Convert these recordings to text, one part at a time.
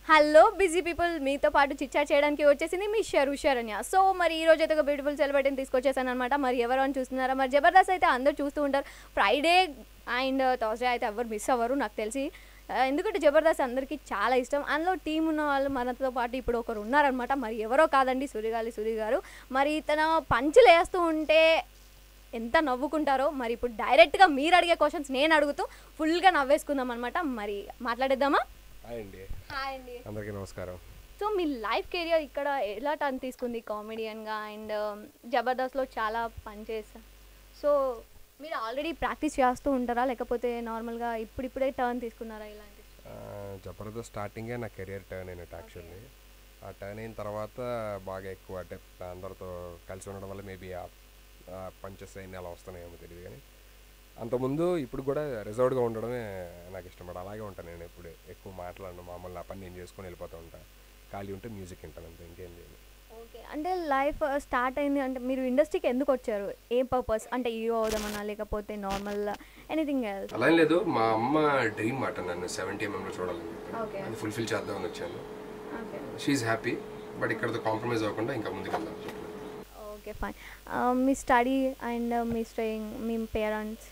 hello busy people మీతో పాటు చిచ్చా చేయడానికి వచ్చేసింది మీ షరు శరణ్య సో మరి ఈ రోజు అయితే ఒక బ్యూటిఫుల్ సెలబ్రిటీని తీసుకొచ్చేసాను అనమాట మరి ఎవరు అని చూస్తున్నారా మరి జబర్దస్త్ అయితే అందరూ చూస్తూ ఉంటారు ఫ్రైడే అండ్ థర్స్డే అయితే ఎవరు మిస్ అవ్వరు నాకు తెలిసి ఆ, ఎందుకంటే జబర్దస్త్ అందరికీ చాలా ఇష్టం అందులో టీం ఉన్న వాళ్ళు మనతో పాటు ఇప్పుడు ఒకరు ఉన్నారనమాట మరి ఎవరో కాదండి సూర్యగాలి సూర్య గారు మరి తన పంచులు వేస్తూ ఉంటే ఎంత నవ్వుకుంటారో మరి ఇప్పుడు డైరెక్ట్గా మీరు అడిగే క్వశ్చన్స్ నేను అడుగుతూ ఫుల్గా నవ్వేసుకుందాం అనమాట మరి మాట్లాడేద్దామా హాయ్ అండి హాయ్ అండి అందరికీ నమస్కారం సో మీ లైఫ్ కెరియర్ ఇక్కడ ఎలా టర్న్ తీసుకుంది కామెడియన్గా అండ్ జబర్దస్త్లో చాలా పనిచేసా సో మీరు ఆల్రెడీ ప్రాక్టీస్ చేస్తూ ఉంటారా లేకపోతే నార్మల్గా ఇప్పుడిప్పుడే టర్న్ తీసుకున్నారా ఇలాంటి ఆ, జబర్దస్త్ స్టార్టింగే నా కెరియర్ టర్న్ అయినట్టు యాక్చువల్లీ ఆ టర్న్ అయిన తర్వాత బాగా ఎక్కువ అంటే అందరితో కలిసి ఉండడం వల్ల మేబీ ఆ పంచెస్ అయిన అలా వస్తున్నాయేమో తెలియదు కానీ అంతకుముందు ఇప్పుడు కూడా రిజర్వ్డ్గా ఉండడమే నాకు ఇష్టపడ అలాగే ఉంటాను నేను ఎప్పుడు ఎక్కువ మాట్లాడను మామూలు నా పని నేను చేసుకొని వెళ్ళిపోతూ ఉంటాను ఖాళీ ఉంటే మ్యూజిక్ వింటాను అంతే ఇంకేం చేయను ఓకే అంటే లైఫ్ స్టార్ట్ అయింది అంటే మీరు ఇండస్ట్రీకి ఎందుకు వచ్చారు ఏ పర్పస్ అంటే హీరో అవుదామన్నా లేకపోతే నార్మల్ ఎనీథింగ్ ఎల్స్ అలా ఏం లేదు మా అమ్మ డ్రీమ్ మాట నన్ను సెవెంటీ ఎంఎంలో చూడాలని చెప్పి ఓకే అది ఫుల్ఫిల్ చేద్దామని వచ్చాను ఓకే షీఈ్ హ్యాపీ బట్ ఇక్కడతో కాంప్రమైజ్ అవ్వకుండా ఇంకా ముందుకు వెళ్దాం ఓకే ఫైన్ మీ స్టడీ అండ్ మీ స్టేయింగ్ మీ parents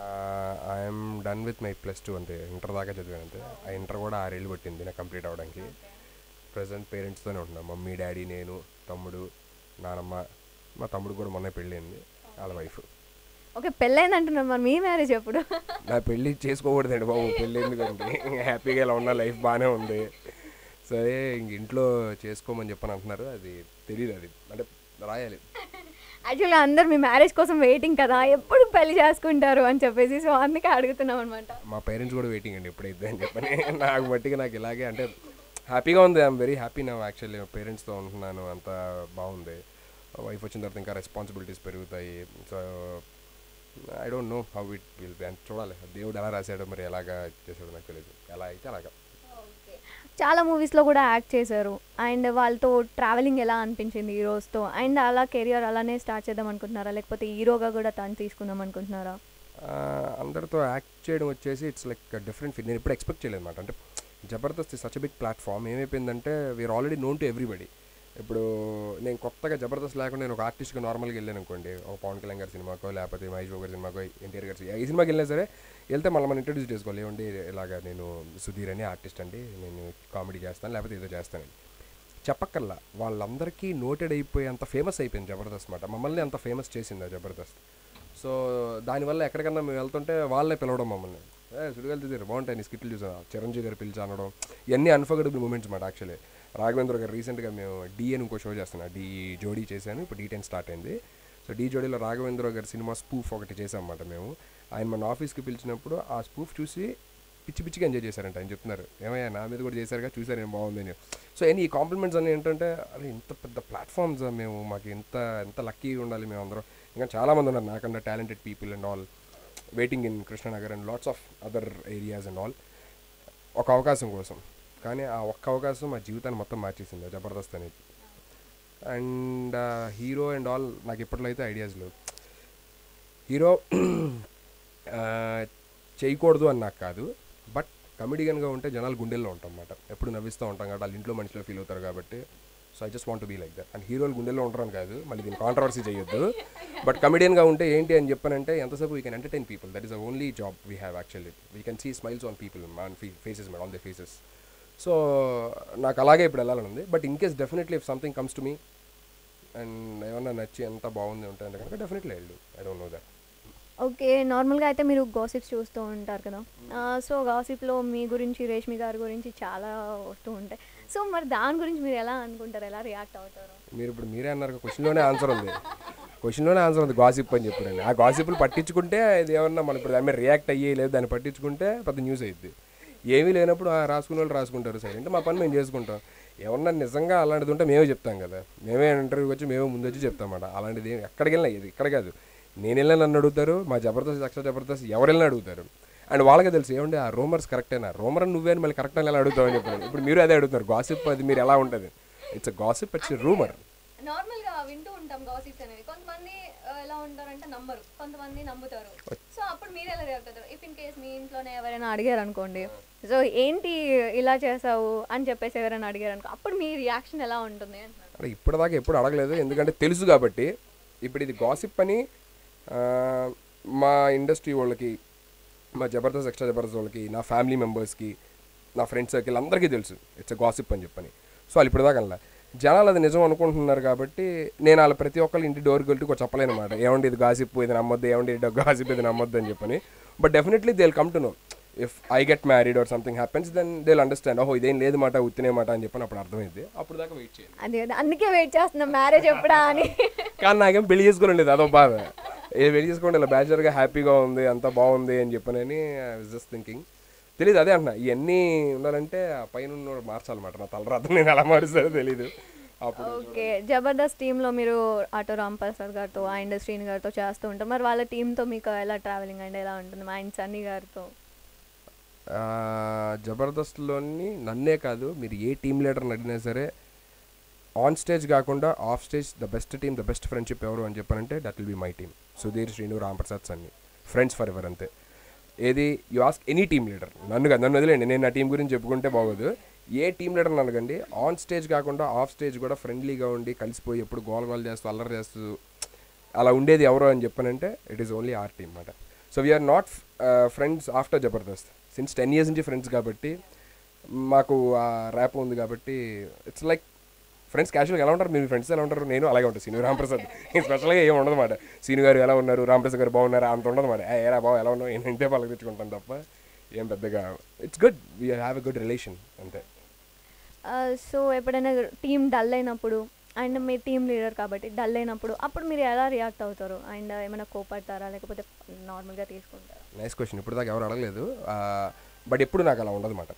I'm done with my plus two అంతే ఇంటర్ దాకా చదివాను అంతే ఆ ఇంటర్ కూడా ఆరేళ్ళు పట్టింది నాకు కంప్లీట్ అవ్వడానికి ప్రజెంట్ పేరెంట్స్తోనే ఉంటున్నాను మమ్మీ డాడీ నేను తమ్ముడు నానమ్మ మా తమ్ముడు కూడా మొన్న పెళ్ళింది వాళ్ళ వైఫ్ ఓకే పెళ్ళైంది అంటున్నారు మరి మీ మ్యారేజ్ ఎప్పుడు నా పెళ్ళి చేసుకోకూడదండి బాబు పెళ్ళి ఎందుకంటే హ్యాపీగా ఇలా ఉన్న లైఫ్ బాగానే ఉంది సరే ఇంక ఇంట్లో చేసుకోమని చెప్పని అంటున్నారు అది తెలియదు అది అంటే రాయాలి యాక్చువల్గా అందరు మీ మ్యారేజ్ కోసం వెయిటింగ్ కదా ఎప్పుడు పెళ్లి చేసుకుంటారు అని చెప్పేసి సో అందుకే అడుగుతున్నాం అనమాట మా పేరెంట్స్ కూడా వెయిటింగ్ అండి ఎప్పుడైతే అని చెప్పని నాకు మట్టిగా నాకు ఇలాగే అంటే హ్యాపీగా ఉంది ఐఎమ్ వెరీ హ్యాపీ నా యాక్చువల్లీ పేరెంట్స్తో ఉంటున్నాను అంత బాగుంది వైఫ్ వచ్చిన తర్వాత ఇంకా రెస్పాన్సిబిలిటీస్ పెరుగుతాయి so I don't know how it will be అని చూడాలి దేవుడు ఎలా రాశాడో మరి ఎలాగా చేశాడో నాకు తెలియదు ఎలా అయితే అలాగా చాలా మూవీస్లో కూడా యాక్ట్ చేశారు అండ్ వాళ్ళతో ట్రావెలింగ్ ఎలా అనిపించింది హీరోస్తో అండ్ అలా కెరియర్ అలానే స్టార్ట్ చేద్దాం అనుకుంటున్నారా లేకపోతే హీరోగా కూడా టర్న్ తీసుకుందాం అనుకుంటున్నారా ఆ, అందరితో యాక్ట్ చేయడం వచ్చేసి ఇట్స్ లైక్ డిఫరెంట్ ఫీల్ నేను ఇప్పుడు ఎక్స్పెక్ట్ చేయలేదు అనమాట అంటే జబర్దస్త్ సచ్ బిగ్ ప్లాట్ఫామ్ ఏమైపోయిందంటే we are already known to everybody ఇప్పుడు నేను కొత్తగా జబర్దస్త్ లేకుండా నేను ఒక ఆర్టిస్ట్గా నార్మల్గా వెళ్ళాను అనుకోండి ఒక పవన్ కళ్యాణ్ గారి సినిమాకో లేకపోతే మహేష్ బాబు గారి సినిమాకో ఎన్టీఆర్ గారి సినిమా- ఈ సినిమాకి వెళ్ళినా సరే వెళ్తే మళ్ళీ మనం ఇంట్రడ్యూస్ చేసుకోవాలి ఏమండి ఇలాగా నేను సుధీర్ అని ఆర్టిస్ట్ అండి నేను కామెడీ చేస్తాను లేకపోతే ఏదో చేస్తానండి చెప్పక్కర్లా వాళ్ళందరికీ నోటెడ్ అయిపోయి అంత ఫేమస్ అయిపోయింది జబర్దస్త్ మాట మమ్మల్ని అంత ఫేమస్ చేసింది ఆ జబర్దస్త్ సో దానివల్ల ఎక్కడికన్నా మేము వెళ్తుంటే వాళ్ళే పిలవడం మమ్మల్ని ఏ సుడిగాలి తీసారు బాగుంటాయి నీ స్కిట్లు చూసాను చిరంజీవి గారు పిలిచి అనడం ఇవన్నీ అన్ఫర్గడబుల్ మూమెంట్స్ మాట యాక్చువల్లీ రాఘవేంద్ర గారు రీసెంట్గా మేము డి అని ఇంకో షో చేస్తున్నా డి జోడీ చేశాను ఇప్పుడు డి టెన్ స్టార్ట్ అయింది సో డి జోడీలో రాఘవేంద్ర గారి సినిమా స్పూఫ్ ఒకటి చేసామన్నమాట మేము ఆయన మన ఆఫీస్కి పిలిచినప్పుడు ఆ స్పూఫ్ చూసి పిచ్చి పిచ్చిగా ఎంజాయ్ చేశారంట ఆయన చెప్తున్నారు ఏమయ్యా నా మీద కూడా చేశారుగా చూసారు ఏం బాగుందని సో ఎన్ని ఈ కాంప్లిమెంట్స్ అని ఏంటంటే అరే ఇంత పెద్ద ప్లాట్ఫామ్స్ మేము మాకు ఎంత ఎంత లక్కీ ఉండాలి మేము అందరం ఇంకా చాలామంది ఉన్నారు నాకన్నా talented people and all waiting in Krishnanagar and lots of other areas and all ఒక అవకాశం కోసం కానీ ఆ ఒక్క అవకాశం మా జీవితాన్ని మొత్తం మార్చేసింది ఆ జబర్దస్త్ అనేది అండ్ హీరో అండ్ ఆల్ నాకు ఇప్పట్లో అయితే ఐడియాస్ లేవు హీరో ఆ, చేయకూడదు అని నాకు కాదు బట్ కమెడియన్గా ఉంటే జనాలు గుండెల్లో ఉంటాం అన్నమాట ఎప్పుడు నవ్విస్తూ ఉంటాం కాబట్టి వాళ్ళ ఇంట్లో మనుషులు ఫీల్ అవుతారు కాబట్టి so I just want be like that and హీరోలు గుండెల్లో ఉంటారని కాదు మళ్ళీ దీన్ని కాంట్రవర్సీ చేయొద్దు బట్ కమెడియన్గా ఉంటే ఏంటి అని చెప్పానంటే ఎంతసేపు we can entertain people that is the only job we have actually we can see smiles on people on faces madam on the faces so నాకు అలాగే ఇప్పుడు వెళ్ళాలని ఉంది but in case definitely if something comes to me and ఏమన్నా నచ్చి ఎంత బాగుంది ఉంటే అంటే కనుక డెఫినెట్లీ వెళ్ళు I don't know that okay నార్మల్గా అయితే మీరు గాసిప్స్ చూస్తూ ఉంటారు కదా సో గాసిప్లో మీ గురించి రేష్మి గారి గురించి చాలా వస్తూ ఉంటాయి సో మరి దాని గురించి మీరు ఎలా అనుకుంటారు ఎలా రియాక్ట్ అవుతారు మీరు ఇప్పుడు మీరే అన్నారు క్వశ్చన్లోనే ఆన్సర్ ఉంది క్వశ్చన్లోనే ఆన్సర్ ఉంది గాసిప్ అని చెప్పారండి ఆ గాసిప్లు పట్టించుకుంటే ఇది ఏమన్నా మనం ఇప్పుడు దాని మీద రియాక్ట్ అయ్యే లేదు దాన్ని పట్టించుకుంటే పెద్ద న్యూస్ అయ్యింది ఏమీ లేనప్పుడు ఆ రాసుకునే వాళ్ళు రాసుకుంటారు సరే అంటే మా పని మేము చేసుకుంటాం ఎవరన్నా నిజంగా అలాంటిది ఉంటే మేమే చెప్తాం కదా మేమే ఇంటర్వ్యూకి వచ్చి మేమే ముందు వచ్చి చెప్తామన్నమాట అలాంటిది ఏం- ఎక్కడికి వెళ్ళినా ఇది ఇక్కడ కాదు నేను వెళ్ళినా నన్ను అడుగుతారు మా జబర్దస్త్ ఎక్స్ట్రా జబర్దస్త్ ఎవరు వెళ్ళినా అడుగుతారు అండ్ వాళ్ళకే తెలుసు ఏమండి ఆ రూమర్స్ కరెక్టేనా రూమర్ నువ్వే అని మళ్ళీ కరెక్ట్ అని ఎలా అడుగుతామని చెప్పాను ఇప్పుడు మీరు అదే అడుగుతారు గాసిప్ అది మీరు ఎలా ఉంటుంది ఇట్స్ గాసిప్ ఇట్స్ రూమర్ నార్మల్గా వింటూ ఉంటాం గాసిప్స్ అనేవి కొంతమంది ఆ, ఎలా ఉంటారంటే నమ్మరు కొంతమంది నమ్ముతారు సో అప్పుడు మీరు ఎలా రియాక్ట్ అవుతారు ఇఫ్ ఇన్ కేస్ మీ ఇంట్లోనే ఎవరైనా అడిగారు అనుకోండి సో ఏంటి ఇలా చేసావు అని చెప్పేసి ఎవరైనా అడిగారు అనుకో అప్పుడు మీ రియాక్షన్ ఎలా ఉంటుంది అంటున్నాను అంటే ఇప్పటిదాకా ఎప్పుడు అడగలేదు ఎందుకంటే తెలుసు కాబట్టి ఇప్పుడు ఇది గాసిప్ అని ఆ, మా ఇండస్ట్రీ వాళ్ళకి మా జబర్దస్త్ ఎక్స్ట్రా జబర్దస్త్ వాళ్ళకి నా ఫ్యామిలీ మెంబర్స్కి నా ఫ్రెండ్ సర్కిల్ అందరికీ తెలుసు ఇట్స్ గాసిప్ అని చెప్పని సో వాళ్ళు ఇప్పటిదాకా అనలా జనాలు అది నిజం అనుకుంటున్నారు కాబట్టి నేను వాళ్ళ ప్రతి ఒక్కళ్ళు ఇంటి డోర్కి వెళ్ళి కూడా చెప్పలేను అనమాట ఏమండి ఇది గాసిప్ ఇది నమ్మొద్దు ఏమండి ఇది గాసిప్ ఇది నమ్మొద్దు అని చెప్పని but definitely they come to know if I get married or something happens then they understand ఓహో ఇదేం లేదు మాట ఉత్తినే మాట అని చెప్పని అప్పుడు అర్థమైంది అప్పుడు దాకా వెయిట్ చేయాలి అది అది అందుకే వెయిట్ చేస్తున్నా మ్యారేజ్ ఎప్పుడా అని కానీ నాకేం పెళ్లి చేసుకోలేదు అదో బాధ ఏ పెళ్లి చేసుకోండి ఇలా బ్యాచులర్గా హ్యాపీగా ఉంది అంతా బాగుంది అని చెప్పనని జస్ట్ థింకింగ్ తెలియదు అదే అంటున్నా ఇవన్నీ ఉండాలంటే ఆ పైన ఉన్నోడు మార్చాలన్నమాట నా తలరాత్రి నేను ఎలా మారుస్తారో తెలీదు అప్పుడు ఓకే జబర్దస్త్ టీంలో మీరు ఆటో రాంప్రసాద్ గారితో అండ్ శ్రీని గారితో చేస్తూ ఉంటారు మరి వాళ్ళ టీంతో మీకు ఎలా ట్రావెలింగ్ అండ్ ఎలా ఉంటుంది మా ఆయన సన్నీ గారితో ఆ, జబర్దస్త్లోని నన్నే కాదు మీరు ఏ టీం లీడర్ని అడిగినా సరే ఆన్ స్టేజ్ కాకుండా off stage the best team the best friendship ఎవరు అని చెప్పానంటే that will be my team Sudheer Srinu Ramprasad Sunny friends forever అంతే ఏది you ask any team leader నన్ను కాదు నన్ను వదిలేండి నేను నా టీం గురించి చెప్పుకుంటే బాగోదు ఏ టీం లీడర్ని అడగండి ఆన్ స్టేజ్ కాకుండా ఆఫ్ స్టేజ్ కూడా ఫ్రెండ్లీగా ఉండి కలిసిపోయి ఎప్పుడు గోల్ గోల్ చేస్తూ అల్లరి చేస్తూ అలా ఉండేది ఎవరు అని చెప్పానంటే it is only our team అనమాట so we're not friends after Jabardasth since ten years నుంచి ఫ్రెండ్స్ కాబట్టి మాకు ఆ ర్యాప్ ఉంది కాబట్టి ఇట్స్ లైక్ ఫ్రెండ్స్ క్యాజువల్గా ఎలా ఉంటారు మీరు ఫ్రెండ్స్ ఎలా ఉంటారు నేను అలాగే ఉంటాను సీను రామప్రసాద్ స్పెషల్గా ఏం ఉండదు మాట సీను గారు ఎలా ఉన్నారు రామప్రసాద్ గారు బాగున్నారా అంత ఉండదు మాట ఏరా బావ ఎలా ఉన్నావు నేను ఇంటే వాళ్ళకి తెచ్చుకుంటాను తప్ప ఏం పెద్దగా it's good we have a good relation అంతే సో ఎప్పుడైనా టీం డల్ అయినప్పుడు అండ్ మీ టీం లీడర్ కాబట్టి డల్ అయినప్పుడు అప్పుడు మీరు ఎలా రియాక్ట్ అవుతారు అండ్ ఏమైనా కోపడతారా లేకపోతే నార్మల్గా తీసుకుంటారా నైస్ క్వశ్చన్ ఇప్పుడు దాకా ఎవరు అడగలేదు బట్ ఎప్పుడు నాకు అలా ఉండదు మాట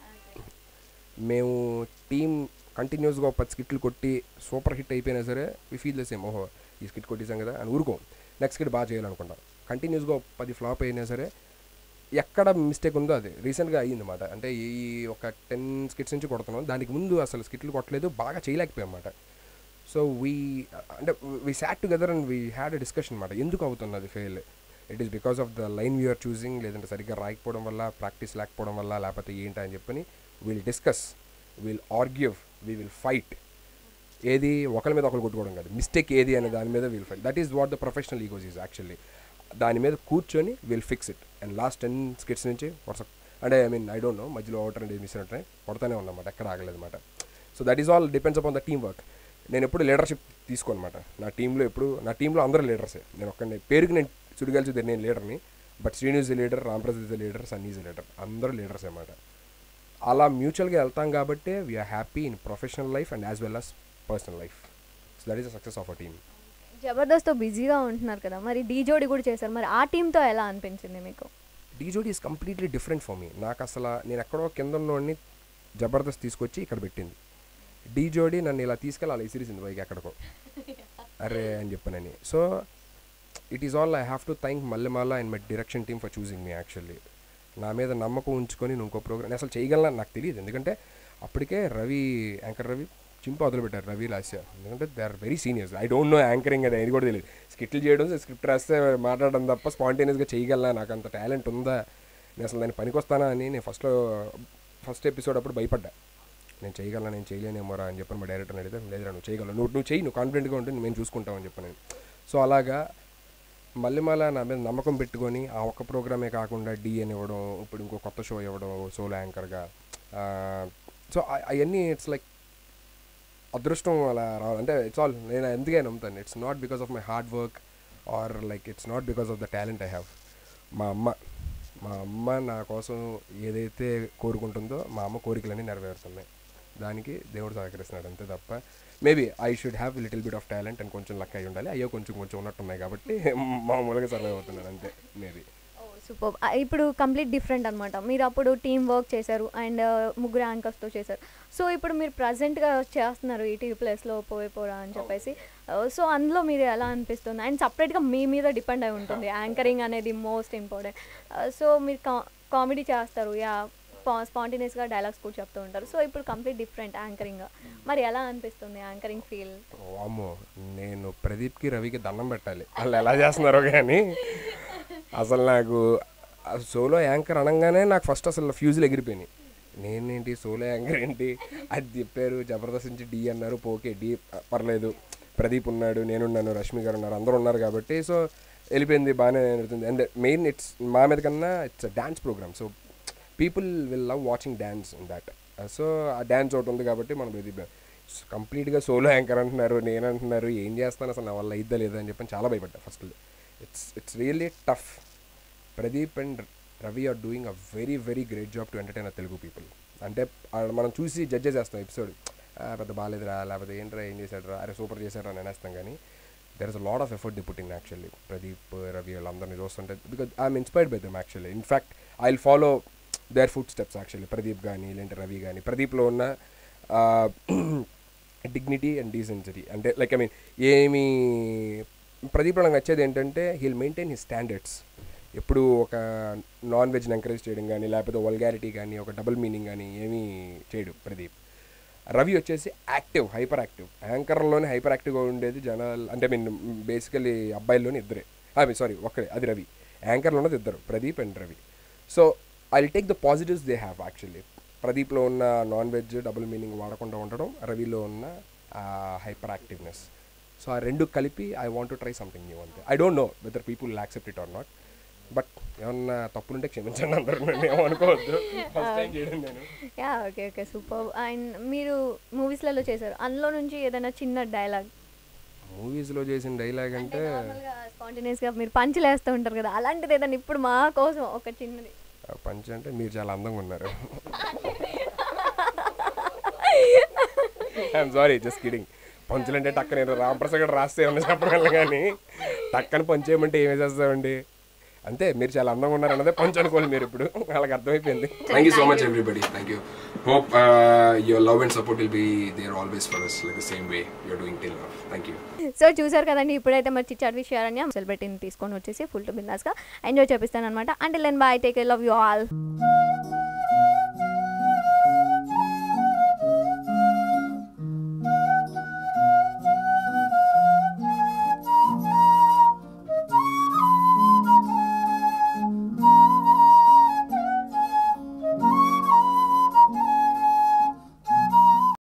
మేము టీం కంటిన్యూస్గా పది స్కిట్లు కొట్టి సూపర్ హిట్ అయిపోయినా సరే వి ఫీల్ ద సేమ్ ఓహో ఈ స్కిట్ కొట్టేసాం కదా అని ఊరుకోం నెక్స్ట్ స్కిట్ బాగా చేయాలనుకుంటాం కంటిన్యూస్గా పది ఫ్లాప్ అయినా సరే ఎక్కడ మిస్టేక్ ఉందో అది రీసెంట్గా అయ్యింది అనమాట అంటే ఈ ఒక టెన్ స్కిట్స్ నుంచి కొడుతున్నాం దానికి ముందు అసలు స్కిట్లు కొట్టలేదు బాగా చేయలేకపోయాం అన్నమాట సో వీ అంటే we sat together and we had a discussion అనమాట ఎందుకు అవుతున్నది fail it is because of the line we're choosing లేదంటే సరిగ్గా రాయకపోవడం వల్ల ప్రాక్టీస్ లేకపోవడం వల్ల లేకపోతే ఏంటి అని చెప్పని will discuss will argue we will fight ఏది ఒకరి మీద ఒకరు కొట్టుకోవడం కాదు మిస్టేక్ ఏది అనే దాని మీద will fight that is what the professional egos is actually దాని మీద కూర్చొని will fix it and last ten skits నుంచి వరుస అంటే I mean I don't know మధ్యలో ఒకటి రెండు మిస్ అయినట్టు కొడతానే ఉన్నమాట ఎక్కడ ఆగలేదు అనమాట so that is all depends upon the team work నేను ఎప్పుడు లీడర్షిప్ తీసుకోనమాట నా టీంలో ఎప్పుడు నా టీంలో అందరూ లీడర్సే నేను ఒక్కడిని పేరుకి నేను చుడిగలిసి నేను లీడర్ని but Srinu is leader Ramprasad is leader Sunny is leader అందరూ లీడర్స్ అనమాట అలా మ్యూచువల్గా వెళ్తాం కాబట్టి we're happy in professional life and as well as personal life so that is the success of a team జబర్దస్త్తో బిజీగా ఉంటున్నారు కదా మరి డీ జోడి కూడా చేశారు మరి ఆ టీంతో ఎలా అనిపించింది మీకు డీజోడి is completely different for me నాకు అసలు నేను ఎక్కడో కింద ఉన్నోడిని జబర్దస్త్ తీసుకొచ్చి ఇక్కడ పెట్టింది డీ జోడి నన్ను ఇలా తీసుకెళ్ళి అలా ఇసిరిసింది పైకి ఎక్కడికో అరే అని చెప్పానని so it is all I have to thank Mallemala and my direction team for choosing me actually నా మీద నమ్మకం ఉంచుకొని నువ్వు ఇంకో ప్రోగ్రామ్ అసలు చేయగలను నాకు తెలియదు ఎందుకంటే అప్పటికే రవి యాంకర్ రవి చింప వదిలిపెట్టారు రవి లాస్య ఎందుకంటే they are very seniors I don't know anchoring అది అది కూడా తెలియదు స్కిట్లు చేయడం స్క్రిప్ట్ రాస్తే మాట్లాడడం తప్ప స్పాంటేనియస్గా చేయగలనా నాకు అంత టాలెంట్ ఉందా నేను అసలు దాన్ని పనికొస్తానా అని నేను ఫస్ట్లో ఫస్ట్ ఎపిసోడ్ అప్పుడు భయపడ్డా నేను చేయగలను నేను చేయలేనేమోరా అని చెప్పని మా డైరెక్టర్ అడిగితే లేదురా నువ్వు చేయగలవు నువ్వు నువ్వు చేయి నువ్వు కాన్ఫిడెంట్గా ఉంటే మేము చూసుకుంటామని చెప్పాను నేను సో అలాగా మళ్ళీ నా మీద నమ్మకం పెట్టుకొని ఆ ఒక్క ప్రోగ్రామే కాకుండా డి అని ఇవ్వడం ఇప్పుడు ఇంకో కొత్త షో ఇవ్వడం సోలో యాంకర్గా సో అవన్నీ ఇట్స్ లైక్ అదృష్టం అలా రావాలి అంటే ఇట్స్ ఆల్ నేను ఎందుకే నమ్ముతాను it's not because of my hard work or like it's not because of the talent I have మా అమ్మ మా అమ్మ నా కోసం ఏదైతే కోరుకుంటుందో మా అమ్మ కోరికలన్నీ నెరవేరుతున్నాయి దానికి దేవుడు సహకరిస్తున్నాడు అంతే తప్ప maybe I should have little bit of talent and కొంచెం లక్ అయి ఉండాలి అయ్యో కొంచెం కొంచెం ఉన్నట్టున్నాయి కాబట్టి మామూలుగా సర్వైవ్ అవుతున్నాను అంతే మేబీ సూపర్ ఇప్పుడు కంప్లీట్ డిఫరెంట్ అనమాట మీరు అప్పుడు టీం వర్క్ చేశారు అండ్ ముగ్గురు యాంకర్స్తో చేశారు సో ఇప్పుడు మీరు ప్రజెంట్గా చేస్తున్నారు ఈటీవీ ప్లస్లో పోయి పోరా అని చెప్పేసి సో అందులో మీరు ఎలా అనిపిస్తుంది అండ్ సపరేట్గా మీ మీద డిపెండ్ అయి ఉంటుంది యాంకరింగ్ అనేది మోస్ట్ ఇంపార్టెంట్ సో మీరు కా కామెడీ చేస్తారు యా స్పా స్పాంటినియస్గా డైలాగ్స్ కూడా చెప్తూ ఉంటారు సో ఇప్పుడు కంప్లీట్ డిఫరెంట్ యాంకరింగ్ మరి ఎలా అనిపిస్తుంది యాంకరింగ్ ఫీల్ అమ్మో నేను ప్రదీప్కి రవికి దండం పెట్టాలి వాళ్ళు ఎలా చేస్తున్నారో కానీ అసలు నాకు సోలో యాంకర్ అనగానే నాకు ఫస్ట్ అసలు ఫ్యూజులు ఎగిరిపోయినాయి నేనేంటి సోలో యాంకర్ ఏంటి అది చెప్పారు జబర్దస్త్ నుంచి డి అన్నారు పోకే డి పర్లేదు ప్రదీప్ ఉన్నాడు నేనున్నాను రష్మి గారు ఉన్నారు అందరూ ఉన్నారు కాబట్టి సో వెళ్ళిపోయింది బాగానే నడుతుంది అండ్ మెయిన్ ఇట్స్ మా మీద కన్నా it's dance program so people will love watching dance in that so ఆ డ్యాన్స్ ఒకటి ఉంది కాబట్టి మనం ప్రదీప్ కంప్లీట్గా సోలో యాంకర్ అంటున్నారు నేను అంటున్నారు ఏం చేస్తాను అసలు నా వల్ల ఇద్దా లేదా అని చెప్పని చాలా భయపడ్డా first it's it's really tough Pradeep and Ravi are doing a very very great job to entertain Telugu people అంటే ఆ మనం చూసి జడ్జెస్ చేస్తాం ఎపిసోడ్ పెద్ద బాగాలేదురా లేకపోతే ఏంట్రా ఏం చేశాడురా అరే సూపర్ చేశాడు అని అనేస్తాం కానీ there is a lot of effort the putting actually Pradeep Ravi వాళ్ళందరినీ చూస్తుంటే because I'm inspired by them actually in fact I will follow their footsteps actually Pradeep కానీ లేదంటే రవి కానీ ప్రదీప్లో ఉన్న డిగ్నిటీ అండ్ డీసెన్సరీ అంటే లైక్ ఐ మీన్ ఏమి ప్రదీప్ నాకు నచ్చేది ఏంటంటే హీల్ మెయింటైన్ హిస్ స్టాండర్డ్స్ ఎప్పుడు ఒక నాన్ వెజ్ని ఎంకరేజ్ చేయడం కానీ లేకపోతే వల్గారిటీ కానీ ఒక డబుల్ మీనింగ్ కానీ ఏమీ చేయడు ప్రదీప్ రవి వచ్చేసి యాక్టివ్ హైపర్ యాక్టివ్ యాంకర్లోనే హైపర్ యాక్టివ్గా ఉండేది జనాలు అంటే మీన్ బేసికలీ అబ్బాయిల్లోనే ఇద్దరే ఐ మీన్ సారీ ఒక్కడే అది రవి యాంకర్లో ఉన్నది ఇద్దరు Pradeep and Ravi so I take the positives they have actually ప్రదీప్లో ఉన్న నాన్ వెజ్ డబుల్ మీనింగ్ వాడకుండా ఉండడం రవిలో ఉన్న హైపర్ యాక్టివ్నెస్ సో ఆ రెండు కలిపి I want to try something new అంతే I don't know whether people accept it or not but ఏమన్నా తప్పులుంటే క్షమించండి అందరూ నన్ను ఏమనుకోవద్దు ఫస్ట్ టైం చేయడం నేను yeah okay okay super and మీరు మూవీస్లలో చేశారు అందులో నుంచి ఏదైనా చిన్న డైలాగ్ మూవీస్లో చేసిన డైలాగ్ అంటే స్పాంటినియస్గా మీరు పంచులు వేస్తూ ఉంటారు కదా అలాంటిది ఏదైనా ఇప్పుడు మా కోసం ఒక చిన్నది పంచ్ అంటే మీరు చాలా అందంగా ఉన్నారు ఐఎమ్ సారీ జస్ట్ కిడింగ్ పంచులు అంటే టక్కన ఏదో రామప్రసాద్ గారు రాస్తే ఏమన్నా చెప్పగలను కానీ టక్కన పంచ్ చేయమంటే ఏమి చేస్తామండి అంతే మీరు చాలా అందంగా ఉన్నారు అన్నదే పంచ్ అనుకోండి మీరు ఇప్పుడు వాళ్ళకి అర్థమైపోయింది thank you so much everybody thank you hope your love and support will be there always for us like the same way you're doing till love thank you so చూసారు కదండి ఇప్పుడైతే మరి చిచ్చాడు విషయాలని సెలబ్రిటీని తీసుకొని వచ్చేసి ఫుల్ టు బిందాస్గా ఎంజాయ్ చేపిస్తాను అనమాట అంటే లెన్ bye take love you all